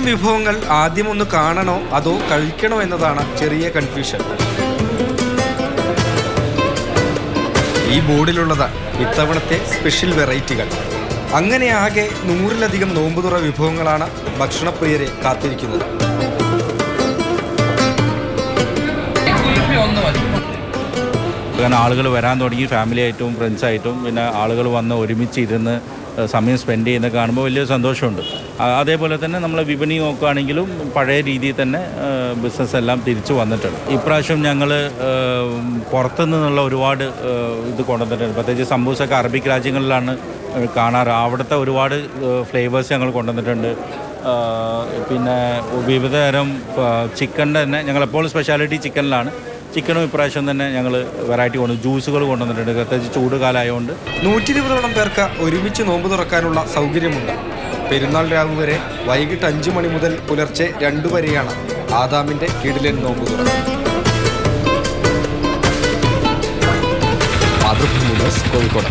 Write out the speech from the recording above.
ഇത്രയും വിഭവങ്ങൾ ആദ്യം ഒന്ന് കാണണോ അതോ കഴിക്കണോ എന്നതാണ് ചെറിയ കൺഫ്യൂഷൻ ഈ ബോർഡിലുള്ളത് ഇത്തവണത്തെ സ്പെഷ്യൽ വെറൈറ്റികൾ അങ്ങനെ ആകെ നൂറിലധികം നോമ്പുതുറ വിഭവങ്ങളാണ് ഭക്ഷണപ്രിയരെ കാത്തിരിക്കുന്നത് കാരണം ആളുകൾ വരാൻ തുടങ്ങി ഫാമിലി ആയിട്ടും ഫ്രണ്ട്സായിട്ടും പിന്നെ ആളുകൾ വന്ന് ഒരുമിച്ച് ഇരുന്ന് ഏഹ് സമയം സ്പെൻഡ് ചെയ്യുന്ന കാണുമ്പോൾ വലിയ സന്തോഷമുണ്ട് ആ- അതേപോലെ തന്നെ നമ്മൾ വിപണി നോക്കുകയാണെങ്കിലും പഴയ രീതിയിൽ തന്നെ ബിസിനസ് എല്ലാം തിരിച്ചു വന്നിട്ടുണ്ട് ഇപ്രാവശ്യം ഞങ്ങൾ പുറത്തു നിന്നുള്ള ഒരുപാട് ഏഹ് ഇത് കൊണ്ടുവന്നിട്ടുണ്ട് പ്രത്യേകിച്ച് സമൂസൊക്കെ അറബിക് രാജ്യങ്ങളിലാണ് ഏഹ് കാണാറ് അവിടുത്തെ ഒരുപാട് ഫ്ലേവേഴ്സ് ഞങ്ങൾ കൊണ്ടുവന്നിട്ടുണ്ട് ആഹ് പിന്നെ വിവിധ തരം ചിക്കൻ്റെ തന്നെ ഞങ്ങളെപ്പോഴും സ്പെഷ്യാലിറ്റി ചിക്കനിലാണ് ചിക്കനും ഇപ്രാവശ്യം തന്നെ ഞങ്ങൾ വെറൈറ്റി കൊണ്ട് ജ്യൂസുകൾ കൊണ്ടുവന്നിട്ടുണ്ട് പ്രത്യേകിച്ച് ചൂട് കാലമായതുകൊണ്ട് നൂറ്റി ഇരുപതോളം പേർക്ക് ഒരുമിച്ച് നോമ്പ് തുറക്കാനുള്ള സൗകര്യമുണ്ട് പെരുന്നാൾ രാവ് വരെ വൈകിട്ട് അഞ്ചു മണി മുതൽ പുലർച്ചെ രണ്ടു വരെയാണ് ആദാമിന്റെ കിടിലൻ നോമ്പ് തുറ മാതൃഭൂമി ന്യൂസ് കോഴിക്കോട്